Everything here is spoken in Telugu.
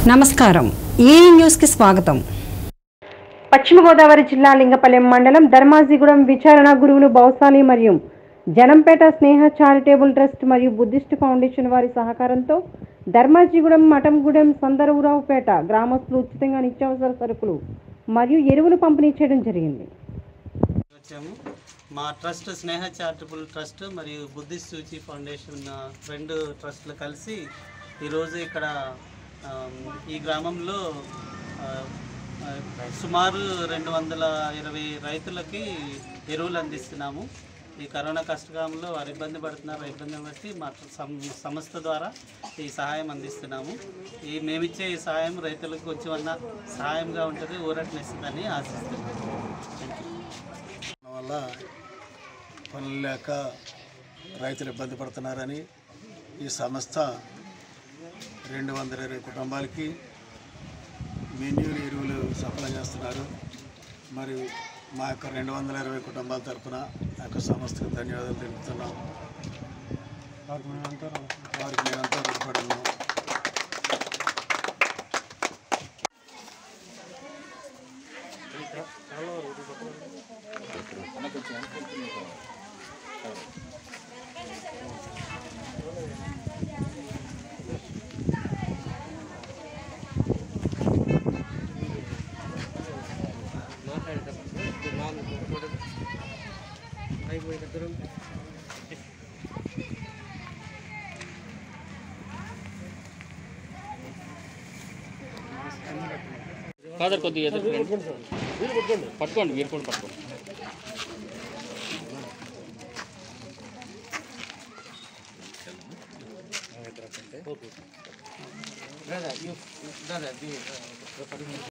నమస్కారం ఈ న్యూస్కి స్వాగతం పశ్చిమ గోదావరి జిల్లా లింగపల్లెం మండలం ధర్మాజిగూడెం విచారణ గురువులు బౌసాలి మరియు జనంపేట స్నేహ చారిటబుల్ ట్రస్ట్ మరియు బుద్ధిస్ట్ ఫౌండేషన్ వారి సహకారంతో ధర్మాజిగూడెం మఠంగూడెం సందరవురావుపేట గ్రామస్తులు ఉచితంగా నిత్యావసర సరుకులు మరియు ఎరువులు పంపిణీ చేయడం జరిగింది వచ్చాము మా ట్రస్ట్ స్నేహ చారిటబుల్ ట్రస్ట్ మరియు బుద్ధిస్ట్ సూచి ఫౌండేషన్ ఆ, రెండు ట్రస్టులు కలిసి ఈరోజు ఇక్కడ ఆ, ఈ గ్రామంలో ఆ, ఆ, సుమారు రెండు వందల ఇరవై రైతులకి ఎరువులు అందిస్తున్నాము ఈ కరోనా కష్టకాలంలో వారు ఇబ్బంది పడుతున్నారు ఆ ఇబ్బందిని బట్టి మా సం- సంస్థ ద్వారా ఈ సహాయం అందిస్తున్నాము ఈ మేమిచ్చే ఈ సహాయం రైతులకు కొంచెం అన్న సహాయంగా ఉంటుంది ఊరటనిస్తుందని ఆశిస్తున్నాము థ్యాంక్ యూ ఉండడం వల్ల పనులు లేక రైతులు ఇబ్బంది పడుతున్నారని ఈ సంస్థ రెండు వందల ఇరవై కుటుంబాలకి మెన్యూలు ఎరువులు సప్లై చేస్తున్నారు మరియు మా యొక్క రెండు వందల ఇరవై కుటుంబాల తరఫున ఆ యొక్క సంస్థకు ధన్యవాదాలు తెలుపుతున్నాం వారికి మేమంతా రుణపడి ఉన్నాం ఫాదర్ కొద్దిగా ఎదురు పట్టుకోండి మీరు కూడా పట్టుకోండి